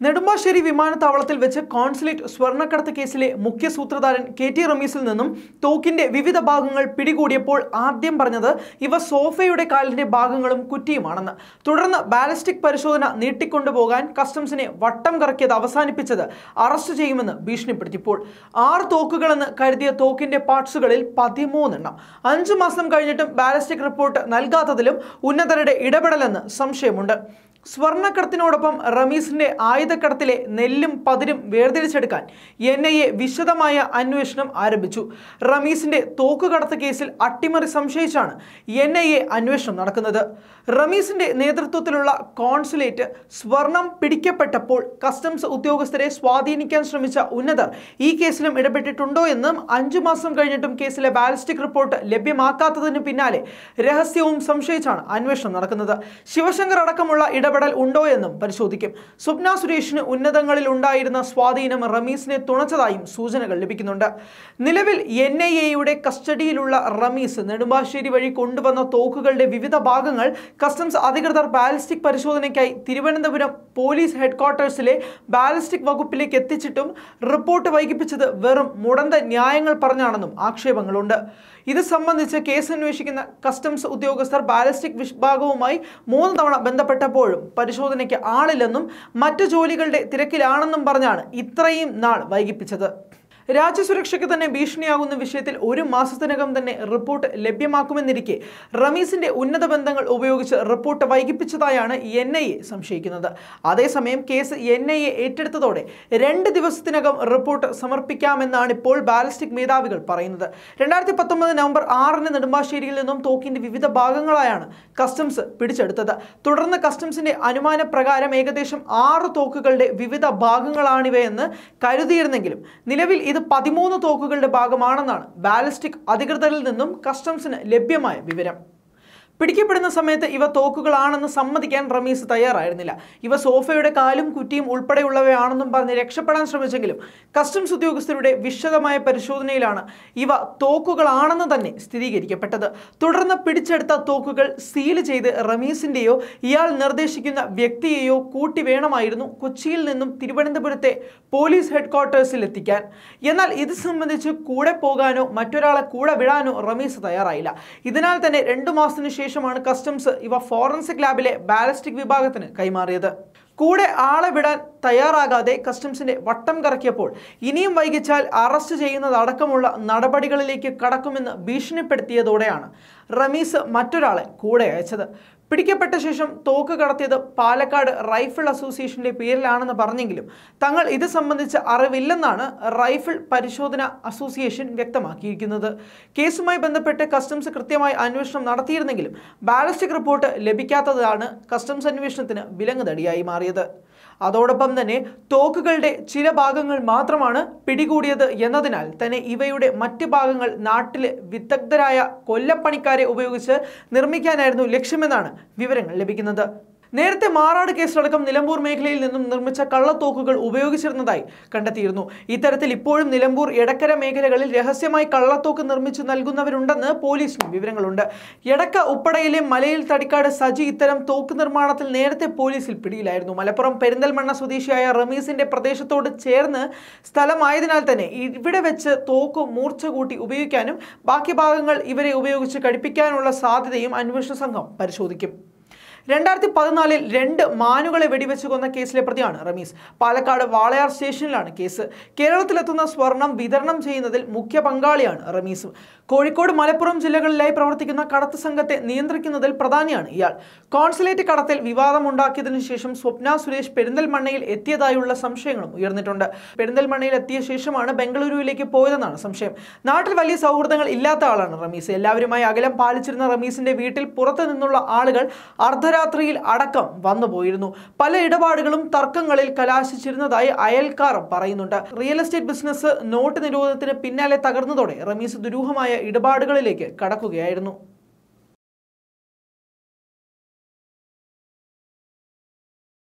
നെടുമ്പാശ്ശേരി വിമാനത്താവളത്തിൽ വെച്ച് കോൺസുലേറ്റ് സ്വർണ്ണക്കടത്ത് കേസിലെ മുഖ്യ സൂത്രധാരൻ കെ ടി റമീസിൽ നിന്നും തോക്കിന്റെ വിവിധ ഭാഗങ്ങൾ പിടികൂടിയപ്പോൾ ആദ്യം പറഞ്ഞത് ഇവ സോഫയുടെ കാലിന്റെ ഭാഗങ്ങളും കുറ്റിയുമാണെന്ന് തുടർന്ന് ബാലിസ്റ്റിക് പരിശോധന നീട്ടിക്കൊണ്ടുപോകാൻ കസ്റ്റംസിനെ വട്ടം കറക്കിയത് അവസാനിപ്പിച്ചത് അറസ്റ്റ് ചെയ്യുമെന്ന് ഭീഷണിപ്പെടുത്തിയപ്പോൾ ആറ് തോക്കുകളെന്ന് കരുതിയ തോക്കിന്റെ പാർട്സുകളിൽ പതിമൂന്നെണ്ണം അഞ്ചു മാസം കഴിഞ്ഞിട്ടും ബാലിസ്റ്റിക് റിപ്പോർട്ട് നൽകാത്തതിലും ഉന്നതരുടെ ഇടപെടലെന്ന് സംശയമുണ്ട് സ്വർണ്ണക്കടത്തിനോടൊപ്പം റമീസിന്റെ ആയുധക്കടത്തിലെ നെല്ലും പതിരും വേർതിരിച്ചെടുക്കാൻ എൻ ഐ എ വിശദമായ അന്വേഷണം ആരംഭിച്ചു റമീസിന്റെ തോക്കുകടത്ത് കേസിൽ അട്ടിമറി സംശയിച്ചാണ് എൻ ഐ എ അന്വേഷണം നടക്കുന്നത് റമീസിന്റെ നേതൃത്വത്തിലുള്ള കോൺസുലേറ്റ് സ്വർണം പിടിക്കപ്പെട്ടപ്പോൾ കസ്റ്റംസ് ഉദ്യോഗസ്ഥരെ സ്വാധീനിക്കാൻ ശ്രമിച്ച ഉന്നതർ ഈ കേസിലും ഇടപെട്ടിട്ടുണ്ടോ എന്നും അഞ്ചു മാസം കഴിഞ്ഞിട്ടും കേസിലെ ബാലിസ്റ്റിക് റിപ്പോർട്ട് ലഭ്യമാക്കാത്തതിന് പിന്നാലെ രഹസ്യവും സംശയിച്ചാണ് അന്വേഷണം നടക്കുന്നത് ശിവശങ്കർ അടക്കമുള്ള ഇടപെടൽ ഉണ്ടോ എന്നും പരിശോധിക്കും സ്വപ്ന സുരേഷിന് ഉന്നതങ്ങളിൽ ഉണ്ടായിരുന്ന സ്വാധീനം റമീസിനെ തുണച്ചതായും സൂചനകൾ ലഭിക്കുന്നുണ്ട് നിലവിൽ എൻ ഐ എയുടെ കസ്റ്റഡിയിലുള്ള റമീസ് നെടുമ്പാശ്ശേരി വഴി കൊണ്ടുവന്ന തോക്കുകളുടെ വിവിധ ഭാഗങ്ങൾ കസ്റ്റംസ് അധികൃതർ ബാലിസ്റ്റിക് പരിശോധനയ്ക്കായി തിരുവനന്തപുരം പോലീസ് ഹെഡ്ക്വാർട്ടേഴ്സിലെ ബാലിസ്റ്റിക് വകുപ്പിലേക്ക് എത്തിച്ചിട്ടും റിപ്പോർട്ട് വൈകിപ്പിച്ചത് വെറും മുടന്ത ന്യായങ്ങൾ പറഞ്ഞാണെന്നും ആക്ഷേപങ്ങളുണ്ട് ഇത് സംബന്ധിച്ച് കേസ് അന്വേഷിക്കുന്ന കസ്റ്റംസ് ഉദ്യോഗസ്ഥർ ബാലിസ്റ്റിക് വിഭാഗവുമായി മൂന്ന് തവണ ബന്ധപ്പെട്ടപ്പോഴും പരിശോധനയ്ക്ക് ആളില്ലെന്നും മറ്റു ജോലികളുടെ തിരക്കിലാണെന്നും പറഞ്ഞാണ് ഇത്രയും നാൾ വൈകിപ്പിച്ചത് രാജ്യസുരക്ഷയ്ക്ക് തന്നെ ഭീഷണിയാകുന്ന വിഷയത്തിൽ ഒരു മാസത്തിനകം തന്നെ റിപ്പോർട്ട് ലഭ്യമാക്കുമെന്നിരിക്കെ റമീസിന്റെ ഉന്നത ബന്ധങ്ങൾ ഉപയോഗിച്ച് റിപ്പോർട്ട് വൈകിപ്പിച്ചതായാണ് എൻ ഐ എ സംശയിക്കുന്നത് അതേസമയം കേസ് എൻ ഐ എ ഏറ്റെടുത്തതോടെ രണ്ട് ദിവസത്തിനകം റിപ്പോർട്ട് സമർപ്പിക്കാമെന്നാണ് ഇപ്പോൾ ബാലിസ്റ്റിക് മേധാവികൾ പറയുന്നത് രണ്ടായിരത്തി പത്തൊമ്പത് നവംബർ ആറിന് നെടുമ്പാശ്ശേരിയിൽ നിന്നും തോക്കിന്റെ വിവിധ ഭാഗങ്ങളായാണ് കസ്റ്റംസ് പിടിച്ചെടുത്തത് തുടർന്ന് കസ്റ്റംസിന്റെ അനുമാന പ്രകാരം ഏകദേശം ആറ് തോക്കുകളുടെ വിവിധ ഭാഗങ്ങളാണിവയെന്ന് കരുതിയിരുന്നെങ്കിലും നിലവിൽ ഇത് പതിമൂന്ന് തോക്കുകളുടെ ഭാഗമാണെന്നാണ് ബാലിസ്റ്റിക് അധികൃതരിൽ നിന്നും കസ്റ്റംസിന് ലഭ്യമായ വിവരം പിടിക്കപ്പെടുന്ന സമയത്ത് ഇവ തോക്കുകളാണെന്ന് സമ്മതിക്കാൻ റമീസ് തയ്യാറായിരുന്നില്ല ഇവ സോഫയുടെ കാലും കുറ്റിയും ഉൾപ്പെടെയുള്ളവയാണെന്നും പറഞ്ഞ് രക്ഷപ്പെടാൻ ശ്രമിച്ചെങ്കിലും കസ്റ്റംസ് ഉദ്യോഗസ്ഥരുടെ വിശദമായ പരിശോധനയിലാണ് ഇവ തോക്കുകളാണെന്ന് തന്നെ സ്ഥിരീകരിക്കപ്പെട്ടത് തുടർന്ന് പിടിച്ചെടുത്ത തോക്കുകൾ സീൽ ചെയ്ത് റമീസിന്റെയോ ഇയാൾ നിർദ്ദേശിക്കുന്ന വ്യക്തിയെയോ കൂട്ടി വേണമായിരുന്നു കൊച്ചിയിൽ നിന്നും തിരുവനന്തപുരത്തെ പോലീസ് ഹെഡ്ക്വാർട്ടേഴ്സിൽ എത്തിക്കാൻ എന്നാൽ ഇത് സംബന്ധിച്ച് കൂടെ പോകാനോ മറ്റൊരാളെ കൂടെ വിടാനോ റമീസ് തയ്യാറായില്ല ഇതിനാൽ തന്നെ രണ്ടു മാസത്തിനു ശേഷമാണ് കസ്റ്റംസ് ഇവ ഫോറൻസിക് ലാബിലെ ബാലിസ്റ്റിക് വിഭാഗത്തിന് കൈമാറിയത് കൂടെ ആളെ വിടാൻ തയ്യാറാകാതെ കസ്റ്റംസിന്റെ വട്ടം കറക്കിയപ്പോൾ ഇനിയും വൈകിച്ചാൽ അറസ്റ്റ് ചെയ്യുന്നതടക്കമുള്ള നടപടികളിലേക്ക് കടക്കുമെന്ന് ഭീഷണിപ്പെടുത്തിയതോടെയാണ് റമീസ് മറ്റൊരാളെ കൂടെ അയച്ചത് പിടിക്കപ്പെട്ട ശേഷം തോക്ക് കടത്തിയത് പാലക്കാട് റൈഫിൾ അസോസിയേഷന്റെ പേരിലാണെന്ന് പറഞ്ഞെങ്കിലും തങ്ങൾ ഇത് സംബന്ധിച്ച് അറിവില്ലെന്നാണ് റൈഫിൾ പരിശോധന അസോസിയേഷൻ വ്യക്തമാക്കിയിരിക്കുന്നത് കേസുമായി ബന്ധപ്പെട്ട് കസ്റ്റംസ് കൃത്യമായി അന്വേഷണം നടത്തിയിരുന്നെങ്കിലും ബാലിസ്റ്റിക് റിപ്പോർട്ട് ലഭിക്കാത്തതാണ് കസ്റ്റംസ് അന്വേഷണത്തിന് വിലങ്ങുതടിയായി മാറിയത് അതോടൊപ്പം തന്നെ തോക്കുകളുടെ ചില ഭാഗങ്ങൾ മാത്രമാണ് പിടികൂടിയത് എന്നതിനാൽ തന്നെ ഇവയുടെ മറ്റ് ഭാഗങ്ങൾ നാട്ടിലെ വിദഗ്ധരായ കൊല്ലപ്പണിക്കാരെ ഉപയോഗിച്ച് നിർമ്മിക്കാനായിരുന്നു ലക്ഷ്യമെന്നാണ് വിവരങ്ങൾ ലഭിക്കുന്നത് നേരത്തെ മാറാട് കേസിലടക്കം നിലമ്പൂർ മേഖലയിൽ നിന്നും നിർമ്മിച്ച കള്ളത്തോക്കുകൾ ഉപയോഗിച്ചിരുന്നതായി കണ്ടെത്തിയിരുന്നു ഇത്തരത്തിൽ ഇപ്പോഴും നിലമ്പൂർ എടക്കര മേഖലകളിൽ രഹസ്യമായി കള്ളത്തോക്ക് നിർമ്മിച്ചു നൽകുന്നവരുണ്ടെന്ന് പോലീസിന് വിവരങ്ങളുണ്ട് എടക്ക ഉപ്പടയിലെ മലയിൽ തടിക്കാട് സജി ഇത്തരം തോക്ക് നിർമ്മാണത്തിൽ നേരത്തെ പോലീസിൽ പിടിയിലായിരുന്നു മലപ്പുറം പെരിന്തൽമണ്ണ സ്വദേശിയായ റമീസിന്റെ പ്രദേശത്തോട് ചേർന്ന് സ്ഥലമായതിനാൽ തന്നെ ഇവിടെ വെച്ച് തോക്ക് മൂർച്ച കൂട്ടി ഉപയോഗിക്കാനും ബാക്കി ഭാഗങ്ങൾ ഇവരെ ഉപയോഗിച്ച് കഴിപ്പിക്കാനുള്ള സാധ്യതയും അന്വേഷണ സംഘം പരിശോധിക്കും രണ്ടായിരത്തി പതിനാലിൽ രണ്ട് മാനുകളെ വെടിവെച്ച് കൊന്ന കേസിലെ പ്രതിയാണ് റമീസ് പാലക്കാട് വാളയാർ സ്റ്റേഷനിലാണ് കേസ് കേരളത്തിലെത്തുന്ന സ്വർണം വിതരണം ചെയ്യുന്നതിൽ മുഖ്യ പങ്കാളിയാണ് റമീസ് കോഴിക്കോട് മലപ്പുറം ജില്ലകളിലായി പ്രവർത്തിക്കുന്ന കടത്ത് സംഘത്തെ നിയന്ത്രിക്കുന്നതിൽ പ്രധാനിയാണ് ഇയാൾ കോൺസുലേറ്റ് കടത്തിൽ വിവാദമുണ്ടാക്കിയതിനു ശേഷം സ്വപ്ന സുരേഷ് പെരിന്തൽമണ്ണയിൽ എത്തിയതായുള്ള സംശയങ്ങളും ഉയർന്നിട്ടുണ്ട് പെരിന്തൽമണ്ണയിൽ എത്തിയ ശേഷമാണ് ബംഗളൂരുവിലേക്ക് പോയതെന്നാണ് സംശയം നാട്ടിൽ വലിയ സൗഹൃദങ്ങൾ ഇല്ലാത്ത ആളാണ് റമീസ് എല്ലാവരുമായി അകലം പാലിച്ചിരുന്ന റമീസിന്റെ വീട്ടിൽ പുറത്തു നിന്നുള്ള ആളുകൾ അർദ്ധരാത്രിയിൽ അടക്കം വന്നുപോയിരുന്നു പല ഇടപാടുകളും തർക്കങ്ങളിൽ കലാശിച്ചിരുന്നതായി അയൽക്കാർ പറയുന്നുണ്ട് റിയൽ എസ്റ്റേറ്റ് ബിസിനസ് നോട്ട് നിരോധനത്തിന് പിന്നാലെ തകർന്നതോടെ റമീസ് ദുരൂഹമായ ഇടപാടുകളിലേക്ക് കടക്കുകയായിരുന്നു